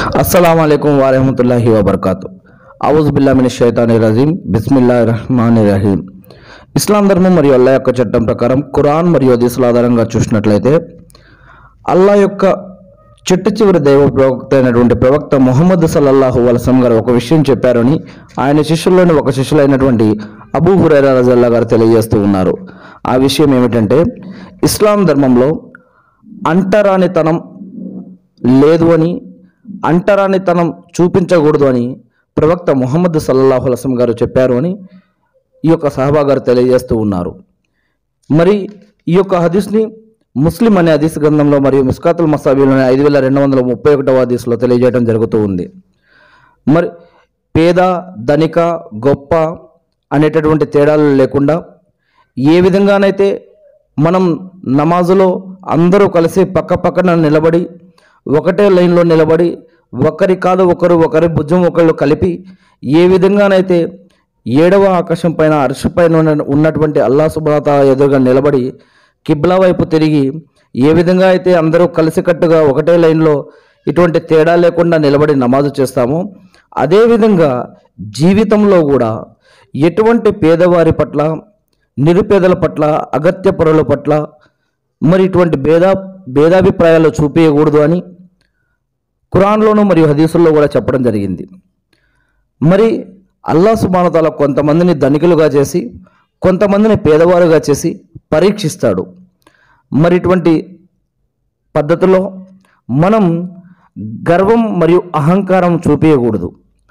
అస్సలం అయికం వరహమతుల్లాహి వబర్కాతు అవుజ్ బిల్లామిని షైతాని రజీం బిస్మిల్లా రహమాన్ రహీం ఇస్లాం ధర్మం మరియు అల్లా యొక్క చట్టం ప్రకారం ఖురాన్ మరియు హదీసుల ఆధారంగా చూసినట్లయితే అల్లా యొక్క చిట్ట చివరి దైవ ప్రవక్త అయినటువంటి ప్రవక్త ముహమ్మద్ సల్లల్లాహు వలసం గారు ఒక విషయం చెప్పారని ఆయన శిష్యుల్లోని ఒక శిష్యులైనటువంటి అబూ హురైరా రజల్లా గారు తెలియజేస్తూ ఉన్నారు ఆ విషయం ఏమిటంటే ఇస్లాం ధర్మంలో అంటరానితనం లేదు అని అంటరానితనం చూపించకూడదు అని ప్రవక్త ముహమ్మద్ సల్లల్లాహు అలసం గారు చెప్పారు అని ఈ యొక్క సహబా గారు తెలియజేస్తూ ఉన్నారు మరి ఈ యొక్క హదీస్ని ముస్లిం అనే హదీస్ గ్రంథంలో మరియు మిస్కాతుల్ మసాబీలోని ఐదు వేల రెండు వందల ముప్పై ఒకటవ హదీస్లో తెలియజేయడం జరుగుతూ ఉంది మరి పేద ధనిక గొప్ప అనేటటువంటి తేడాలు లేకుండా ఏ విధంగానైతే మనం నమాజులో అందరూ కలిసి పక్క పక్కన నిలబడి ఒకటే లైన్లో నిలబడి ఒకరి కాదు ఒకరు ఒకరి భుజం ఒకళ్ళు కలిపి ఏ విధంగానైతే ఏడవ ఆకాశం పైన అర్ష పైన ఉన్న- ఉన్నటువంటి అల్లా సుబాత ఎదురుగా నిలబడి కిబ్లా వైపు తిరిగి ఏ విధంగా అయితే అందరూ కలిసికట్టుగా ఒకటే లైన్లో ఇటువంటి తేడా లేకుండా నిలబడి నమాజు చేస్తామో అదేవిధంగా జీవితంలో కూడా ఎటువంటి పేదవారి పట్ల నిరుపేదల పట్ల అగత్య పరుల పట్ల మరి ఇటువంటి భేద భేదాభిప్రాయాలు చూపించకూడదు అని ఖురాన్లోను మరియు హదీసుల్లో కూడా చెప్పడం జరిగింది మరి అల్లా సుబానతాల కొంతమందిని ధనికులుగా చేసి కొంతమందిని పేదవారుగా చేసి పరీక్షిస్తాడు మరి ఇటువంటి పద్ధతిలో మనం గర్వం మరియు అహంకారం చూపించకూడదు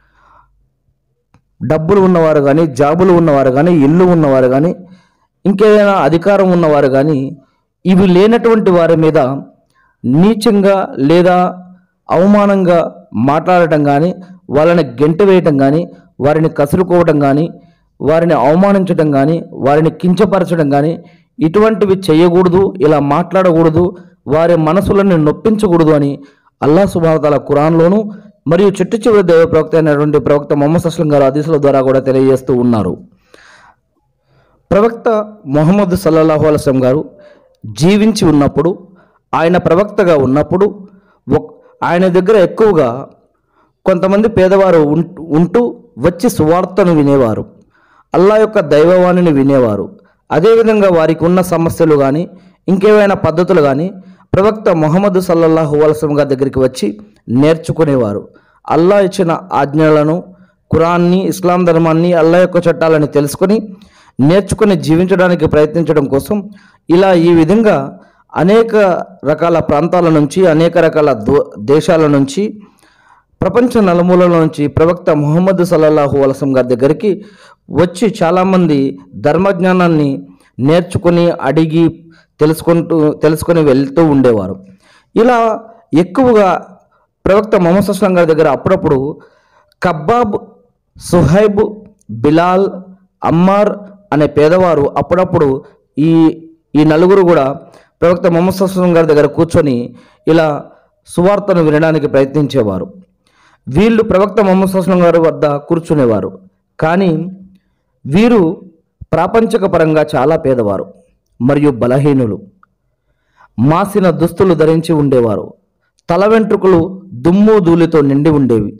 డబ్బులు ఉన్నవారు కానీ జాబులు ఉన్నవారు కానీ ఇల్లు ఉన్నవారు కానీ ఇంకేదైనా అధికారం ఉన్నవారు కానీ ఇవి లేనటువంటి వారి మీద నీచంగా లేదా అవమానంగా మాట్లాడటం కానీ వాళ్ళని గెంట వేయటం కానీ వారిని కసురుకోవటం కానీ వారిని అవమానించడం కానీ వారిని కించపరచడం కానీ ఇటువంటివి చేయకూడదు ఇలా మాట్లాడకూడదు వారి మనసులను నొప్పించకూడదు అని అల్లా సుబాతాల ఖురాన్లోను మరియు చిట్టు చివరి దైవ ప్రవక్త అయినటువంటి ప్రవక్త మొహమ్మద్ అస్లం గారు హదీసుల ద్వారా కూడా తెలియజేస్తూ ఉన్నారు ప్రవక్త మొహమ్మద్ సల్లల్లాహు అలసం గారు జీవించి ఉన్నప్పుడు ఆయన ప్రవక్తగా ఉన్నప్పుడు ఒక్- ఆయన దగ్గర ఎక్కువగా కొంతమంది పేదవారు ఉం- ఉంటూ వచ్చి సువార్తను వినేవారు అల్లా యొక్క దైవవాణిని వినేవారు అదేవిధంగా వారికి ఉన్న సమస్యలు కానీ ఇంకేమైనా పద్ధతులు కానీ ప్రవక్త మొహమ్మద్ సల్లల్లాహు అలసం గారి దగ్గరికి వచ్చి నేర్చుకునేవారు అల్లా ఇచ్చిన ఆజ్ఞలను ఖురాన్ని ఇస్లాం ధర్మాన్ని అల్లా యొక్క చట్టాలని తెలుసుకొని నేర్చుకుని జీవించడానికి ప్రయత్నించడం కోసం ఇలా ఈ విధంగా అనేక రకాల ప్రాంతాల నుంచి అనేక రకాల దో- దేశాల నుంచి ప్రపంచ నలుమూలల నుంచి ప్రవక్త ముహమ్మద్ సల్లల్లాహు అలసం గారి దగ్గరికి వచ్చి చాలామంది ధర్మజ్ఞానాన్ని నేర్చుకుని అడిగి తెలుసుకుంటూ తెలుసుకొని వెళ్తూ ఉండేవారు ఇలా ఎక్కువగా ప్రవక్త మొహమ్మద్ అస్లం గారి దగ్గర అప్పుడప్పుడు కబ్బాబ్ సుహైబ్ బిలాల్ అమ్మార్ అనే పేదవారు అప్పుడప్పుడు ఈ ఈ నలుగురు కూడా ప్రవక్త మొహమ్మద్ అస్లం గారి దగ్గర కూర్చొని ఇలా సువార్తను వినడానికి ప్రయత్నించేవారు వీళ్ళు ప్రవక్త మొహమ్మద్ అస్లం గారి వద్ద కూర్చునేవారు కానీ వీరు ప్రాపంచిక పరంగా చాలా పేదవారు మరియు బలహీనులు మాసిన దుస్తులు ధరించి ఉండేవారు తల వెంట్రుకలు దుమ్ము ధూళితో నిండి ఉండేవి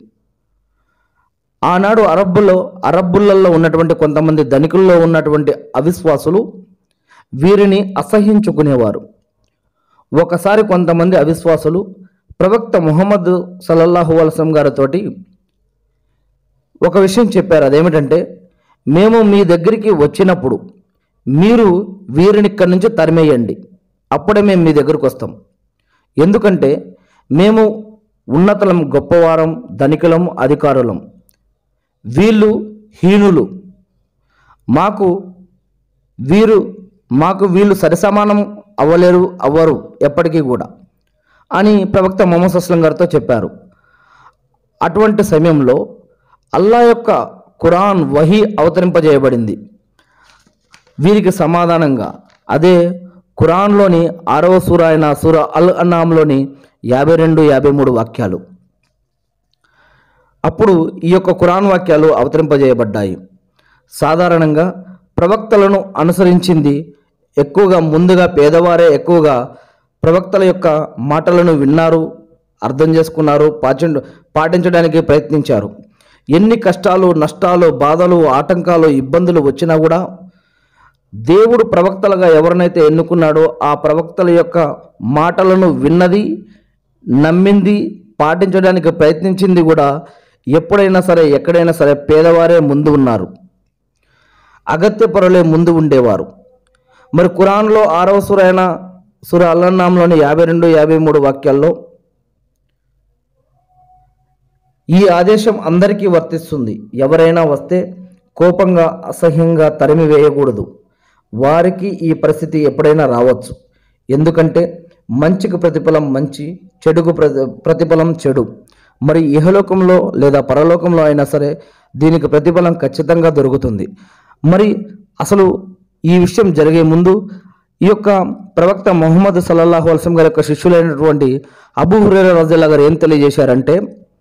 ఆనాడు అరబ్బులో అరబ్బులలో ఉన్నటువంటి కొంతమంది ధనికుల్లో ఉన్నటువంటి అవిశ్వాసులు వీరిని అసహించుకునేవారు ఒకసారి కొంతమంది అవిశ్వాసులు ప్రవక్త ముహమ్మద్ సల్లల్లాహు అలసం గారితోటి ఒక విషయం చెప్పారు అదేమిటంటే మేము మీ దగ్గరికి వచ్చినప్పుడు మీరు వీరిని ఇక్కడి నుంచి తరిమేయండి అప్పుడే మేము మీ దగ్గరకు వస్తాం ఎందుకంటే మేము ఉన్నతలం గొప్పవారం ధనికులం అధికారులం వీళ్ళు హీనులు మాకు వీరు మాకు వీళ్ళు సరిసమానం అవ్వలేరు అవ్వరు ఎప్పటికీ కూడా అని ప్రవక్త మొహమ్మద్ అస్లం గారితో చెప్పారు అటువంటి సమయంలో అల్లా యొక్క ఖురాన్ వహీ అవతరింపజేయబడింది వీరికి సమాధానంగా అదే ఖురాన్లోని ఆరవ సూర అయిన సూర అల్ అన్నాంలోని యాభై రెండు యాభై మూడు వాక్యాలు అప్పుడు ఈ యొక్క ఖురాన్ వాక్యాలు అవతరింపజేయబడ్డాయి సాధారణంగా ప్రవక్తలను అనుసరించింది ఎక్కువగా ముందుగా పేదవారే ఎక్కువగా ప్రవక్తల యొక్క మాటలను విన్నారు అర్థం చేసుకున్నారు పాచ పాటించడానికి ప్రయత్నించారు ఎన్ని కష్టాలు నష్టాలు బాధలు ఆటంకాలు ఇబ్బందులు వచ్చినా కూడా దేవుడు ప్రవక్తలుగా ఎవరినైతే ఎన్నుకున్నాడో ఆ ప్రవక్తల యొక్క మాటలను విన్నది నమ్మింది పాటించడానికి ప్రయత్నించింది కూడా ఎప్పుడైనా సరే ఎక్కడైనా సరే పేదవారే ముందు ఉన్నారు అగత్య పరులే ముందు ఉండేవారు మరి ఖురాన్లో ఆరవ సుర అయిన సుర అల్లన్నాంలోని యాభై రెండు యాభై మూడు వాక్యాల్లో ఈ ఆదేశం అందరికీ వర్తిస్తుంది ఎవరైనా వస్తే కోపంగా అసహ్యంగా తరిమి వేయకూడదు వారికి ఈ పరిస్థితి ఎప్పుడైనా రావచ్చు ఎందుకంటే మంచికి ప్రతిఫలం మంచి చెడుకు ప్రతి ప్రతిఫలం చెడు మరి ఇహలోకంలో లేదా పరలోకంలో అయినా సరే దీనికి ప్రతిఫలం ఖచ్చితంగా దొరుకుతుంది మరి అసలు ఈ విషయం జరిగే ముందు ఈ యొక్క ప్రవక్త మొహమ్మద్ సల్లల్లాహు అల్సం గారి యొక్క శిష్యులైనటువంటి అబూ హురేర రజల్లా గారు ఏం తెలియజేశారంటే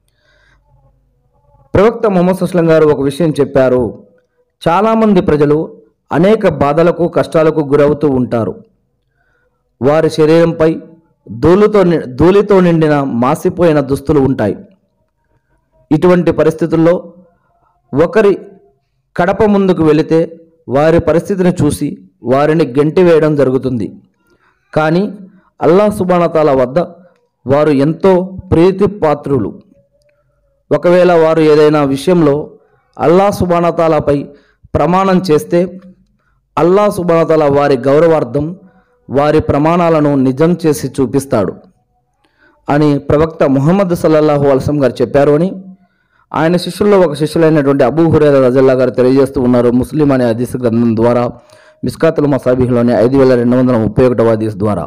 ప్రవక్త మొహమ్మద్ సుస్లం గారు ఒక విషయం చెప్పారు చాలామంది ప్రజలు అనేక బాధలకు కష్టాలకు గురవుతూ ఉంటారు వారి శరీరంపై ధూళితో ని- ధూళితో నిండిన మాసిపోయిన దుస్తులు ఉంటాయి ఇటువంటి పరిస్థితుల్లో ఒకరి కడప ముందుకు వెళితే వారి పరిస్థితిని చూసి వారిని గెంటి వేయడం జరుగుతుంది కానీ అల్లా సుబానతాల వద్ద వారు ఎంతో ప్రీతి పాత్రులు ఒకవేళ వారు ఏదైనా విషయంలో అల్లా సుబానతాలపై ప్రమాణం చేస్తే అల్లా సుబానతాల వారి గౌరవార్థం వారి ప్రమాణాలను నిజం చేసి చూపిస్తాడు అని ప్రవక్త ముహమ్మద్ సల్లల్లాహు అల్సం గారు చెప్పారు అని ఆయన శిష్యుల్లో ఒక శిష్యులైనటువంటి అబూ హురేర రజల్లా గారు తెలియజేస్తూ ఉన్నారు ముస్లిం అనే హదీస్ గ్రంథం ద్వారా మిస్కాతుల్ మసాబిహ్లోని ఐదు వేల రెండు వందల ముప్పై ఒకటవ హదీస్ ద్వారా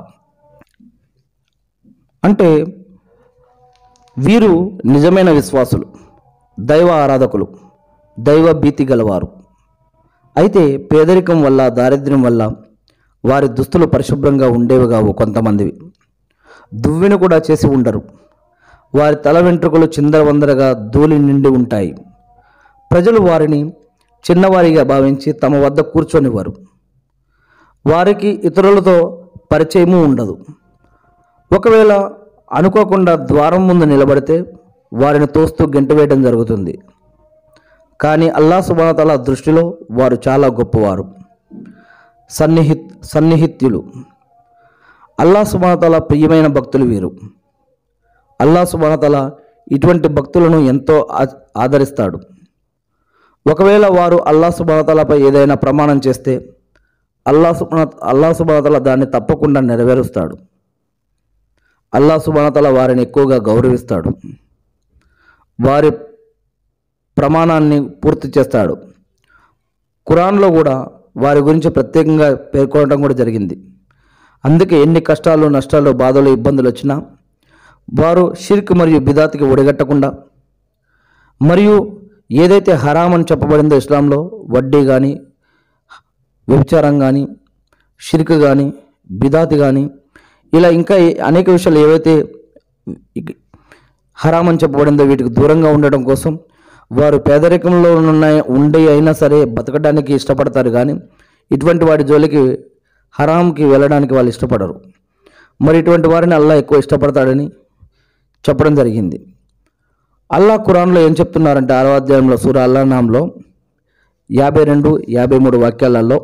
అంటే వీరు నిజమైన విశ్వాసులు దైవ ఆరాధకులు దైవ భీతి గలవారు అయితే పేదరికం వల్ల దారిద్ర్యం వల్ల వారి దుస్తులు పరిశుభ్రంగా ఉండేవి కావు కొంతమందివి దువ్విని కూడా చేసి ఉండరు వారి తల వెంట్రుకలు చిందరవందరగా ధూళి నిండి ఉంటాయి ప్రజలు వారిని చిన్నవారిగా భావించి తమ వద్ద కూర్చొనివ్వరు వారికి ఇతరులతో పరిచయము ఉండదు ఒకవేళ అనుకోకుండా ద్వారం ముందు నిలబడితే వారిని తోస్తూ గెంటవేయడం జరుగుతుంది కానీ అల్లా సుబానతల దృష్టిలో వారు చాలా గొప్పవారు సన్నిహిత్ సన్నిహిత్యులు అల్లా సుబానతల ప్రియమైన భక్తులు వీరు అల్లా సుబానతల ఇటువంటి భక్తులను ఎంతో ఆ- ఆదరిస్తాడు ఒకవేళ వారు అల్లా సుబానతలపై ఏదైనా ప్రమాణం చేస్తే అల్లా సుబాన అల్లా సుబానతల దాన్ని తప్పకుండా నెరవేరుస్తాడు అల్లా సుబానతల వారిని ఎక్కువగా గౌరవిస్తాడు వారి ప్రమాణాన్ని పూర్తి చేస్తాడు ఖురాన్లో కూడా వారి గురించి ప్రత్యేకంగా పేర్కొనడం కూడా జరిగింది అందుకే ఎన్ని కష్టాలు నష్టాలు బాధలు ఇబ్బందులు వచ్చినా వారు షిర్క్ మరియు బిదాతికి ఒడిగట్టకుండా మరియు ఏదైతే హరాం అని చెప్పబడిందో ఇస్లాంలో వడ్డీ కానీ వ్యభిచారం కానీ షిర్క్ కానీ బిదాతి కానీ ఇలా ఇంకా ఏ- అనేక విషయాలు ఏవైతే ఇక- హరాం అని చెప్పబడిందో వీటికి దూరంగా ఉండడం కోసం వారు పేదరికంలో ఉన్న ఉండి అయినా సరే బతకడానికి ఇష్టపడతారు కానీ ఇటువంటి వాటి జోలికి హరాంకి వెళ్ళడానికి వాళ్ళు ఇష్టపడరు మరి ఇటువంటి వారిని అల్లా ఎక్కువ ఇష్టపడతాడని చెప్పడం జరిగింది అల్లా ఖురాన్లో ఏం చెప్తున్నారంటే ఆరో అధ్యాయంలో సూర అల్లా నాంలో యాభై రెండు యాభై మూడు వాక్యాలలో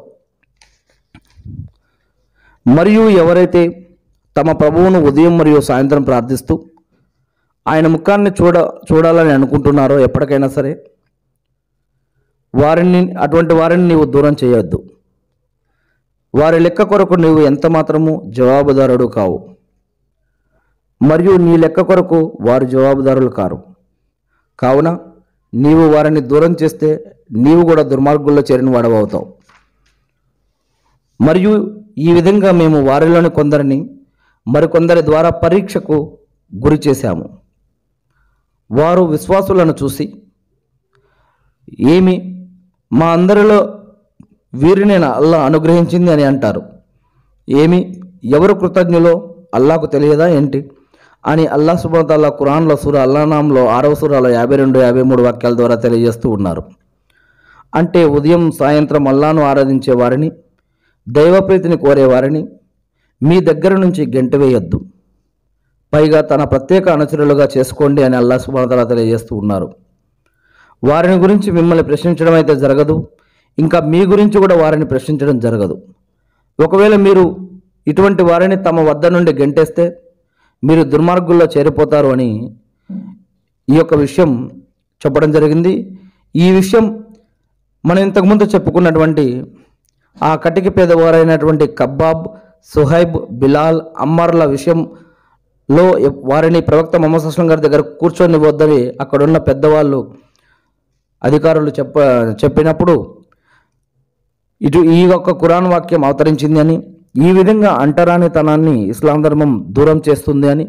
మరియు ఎవరైతే తమ ప్రభువును ఉదయం మరియు సాయంత్రం ప్రార్థిస్తూ ఆయన ముఖాన్ని చూడ చూడాలని అనుకుంటున్నారో ఎప్పటికైనా సరే వారిని అటువంటి వారిని నీవు దూరం చేయొద్దు వారి లెక్క కొరకు నీవు ఎంత మాత్రము జవాబుదారుడు కావు మరియు నీ లెక్క కొరకు వారు జవాబుదారులు కారు కావున నీవు వారిని దూరం చేస్తే నీవు కూడా దుర్మార్గుల్లో చేరిన వాడవవుతావు మరియు ఈ విధంగా మేము వారిలోని కొందరిని మరికొందరి ద్వారా పరీక్షకు గురి చేశాము వారు విశ్వాసులను చూసి ఏమి మా అందరిలో వీరిని అల్లా అనుగ్రహించింది అని అంటారు ఏమి ఎవరు కృతజ్ఞులో అల్లాకు తెలియదా ఏంటి అని అల్లా సుబ్రతాల్లా ఖురాన్లో సూర అల్లానాంలో ఆరవ సూరాలో యాభై రెండు యాభై మూడు వాక్యాల ద్వారా తెలియజేస్తూ ఉన్నారు అంటే ఉదయం సాయంత్రం అల్లాను ఆరాధించే వారిని దైవప్రీతిని కోరేవారిని మీ దగ్గర నుంచి గెంట వేయొద్దు పైగా తన ప్రత్యేక అనుచరులుగా చేసుకోండి అని అల్లా సుబాతలా తెలియజేస్తూ ఉన్నారు వారిని గురించి మిమ్మల్ని ప్రశ్నించడం అయితే జరగదు ఇంకా మీ గురించి కూడా వారిని ప్రశ్నించడం జరగదు ఒకవేళ మీరు ఇటువంటి వారిని తమ వద్ద నుండి గెంటేస్తే మీరు దుర్మార్గుల్లో చేరిపోతారు అని ఈ యొక్క విషయం చెప్పడం జరిగింది ఈ విషయం మనం ఇంతకుముందు చెప్పుకున్నటువంటి ఆ కటికి పేదవారైనటువంటి కబ్బాబ్ సుహైబ్ బిలాల్ అమ్మార్ల విషయంలో వారిని ప్రవక్త మొహమ్మద్ అస్లం గారి దగ్గర కూర్చొని వద్దని అక్కడున్న పెద్దవాళ్ళు అధికారులు చెప్ప చెప్పినప్పుడు ఇటు ఈ యొక్క కురాన్ వాక్యం అవతరించింది అని ఈ విధంగా అంటరానితనాన్ని ఇస్లాం ధర్మం దూరం చేస్తుంది అని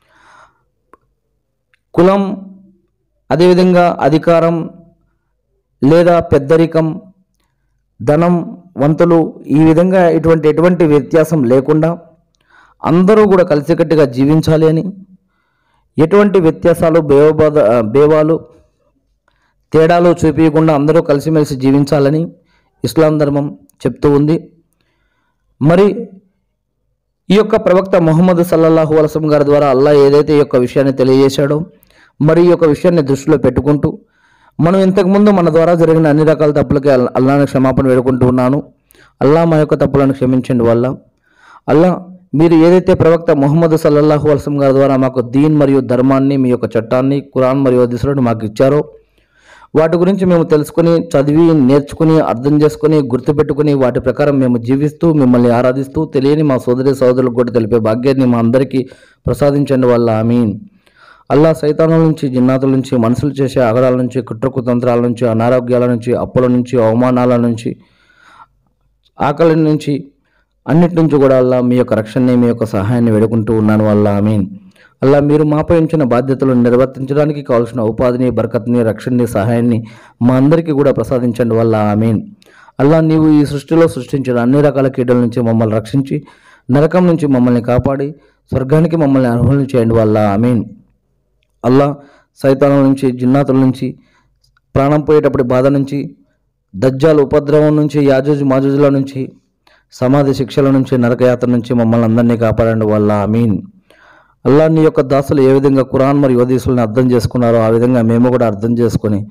కులం అదేవిధంగా అధికారం లేదా పెద్దరికం ధనం వంతులు ఈ విధంగా ఇటువంటి ఎటువంటి వ్యత్యాసం లేకుండా అందరూ కూడా కలిసికట్టుగా జీవించాలి అని ఎటువంటి వ్యత్యాసాలు బేవబాద బేవాలు తేడాలు చూపించకుండా అందరూ కలిసిమెలిసి జీవించాలని ఇస్లాం ధర్మం చెప్తూ ఉంది మరి ఈ యొక్క ప్రవక్త ముహమ్మద్ సల్లల్లాహు అలసం గారి ద్వారా అల్లా ఏదైతే ఈ యొక్క విషయాన్ని తెలియజేశాడో మరి ఈ యొక్క విషయాన్ని దృష్టిలో పెట్టుకుంటూ మనం ఇంతకుముందు మన ద్వారా జరిగిన అన్ని రకాల తప్పులకి అల్- అల్లాని క్షమాపణ వేడుకుంటూ ఉన్నాను అల్లా మా యొక్క తప్పులను క్షమించండి వల్ల అల్లా మీరు ఏదైతే ప్రవక్త ముహమ్మద్ సల్లల్లాహు అలసం గారి ద్వారా మాకు దీన్ మరియు ధర్మాన్ని మీ యొక్క చట్టాన్ని కురాన్ మరియు దిశలను మాకు ఇచ్చారో వాటి గురించి మేము తెలుసుకుని చదివి నేర్చుకుని అర్థం చేసుకుని గుర్తుపెట్టుకుని వాటి ప్రకారం మేము జీవిస్తూ మిమ్మల్ని ఆరాధిస్తూ తెలియని మా సోదరి సోదరులకు కూడా తెలిపే భాగ్యాన్ని మా అందరికీ ప్రసాదించండి వల్ల ఆమీన్ అల్లా సైతానుల నుంచి జిన్నాతుల నుంచి మనుషులు చేసే అగడాల నుంచి కుట్రకుతంత్రాల నుంచి అనారోగ్యాల నుంచి అప్పుల నుంచి అవమానాల నుంచి ఆకలి నుంచి అన్నిటి నుంచి కూడా అల్లా మీ యొక్క రక్షణని మీ యొక్క సహాయాన్ని వేడుకుంటూ ఉన్నాను వల్ల ఆమీన్ అల్లా మీరు మాపై ఉంచిన బాధ్యతలను నిర్వర్తించడానికి కావాల్సిన ఉపాధిని బరకత్ని రక్షణని సహాయాన్ని మా అందరికీ కూడా ప్రసాదించండి వల్ల ఆమీన్ అల్లా నీవు ఈ సృష్టిలో సృష్టించిన అన్ని రకాల కీడల నుంచి మమ్మల్ని రక్షించి నరకం నుంచి మమ్మల్ని కాపాడి స్వర్గానికి మమ్మల్ని అర్హులను చేయండి వల్ల ఆమీన్ అల్లా సైతానుల నుంచి జిన్నాతుల నుంచి ప్రాణం పోయేటప్పటి బాధ నుంచి దజ్జాలు ఉపద్రవం నుంచి యాజూజు మాజూజుల నుంచి సమాధి శిక్షల నుంచి నరకయాత్ర నుంచి మమ్మల్ని అందరినీ కాపాడండి వల్ల ఆమీన్ అల్లా నీ యొక్క దాసులు ఏ విధంగా ఖురాన్ మరియు హదీసులను అర్థం చేసుకున్నారో ఆ విధంగా మేము కూడా అర్థం చేసుకొని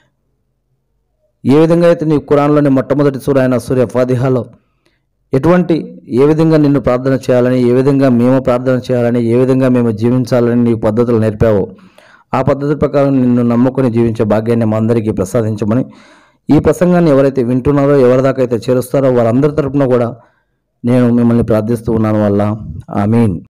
ఏ విధంగా అయితే నీ ఖురాన్లోని మొట్టమొదటి సూర అయిన సూర్య ఫాదిహాలో ఎటువంటి ఏ విధంగా నిన్ను ప్రార్థన చేయాలని ఏ విధంగా మేము ప్రార్థన చేయాలని ఏ విధంగా మేము జీవించాలని నీ పద్ధతులు నేర్పావో ఆ పద్ధతి ప్రకారం నిన్ను నమ్ముకొని జీవించే భాగ్యాన్ని మా అందరికీ ప్రసాదించమని ఈ ప్రసంగాన్ని ఎవరైతే వింటున్నారో ఎవరి దాకా అయితే చేరుస్తారో వారందరి తరపున కూడా నేను మిమ్మల్ని ప్రార్థిస్తూ ఉన్నాను వల్ల ఆమీన్